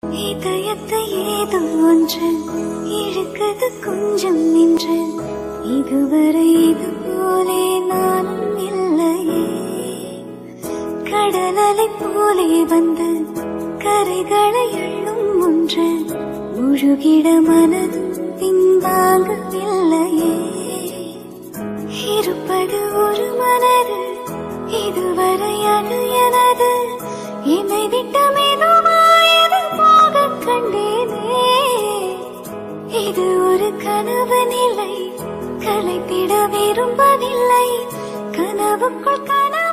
இதயத்தை ஏதோ ஒன்று இழுக்குது கொஞ்சம் நின்று இதுவரை இது போலே நானும் இல்லையே கடலலை போலே வந்து கரைகளை அள்ளும் ஒன்று முழுகிட மனதும் பின்வாங்கவில்லையே இருப்பது ஒரு மனது இதுவரை அது எனது என்னை விட்ட மெதுவாயது போக கண்டேனே இது ஒரு கனவு நிலை கலைத்திட விரும்பவில்லை கனவுக்குள் கனவு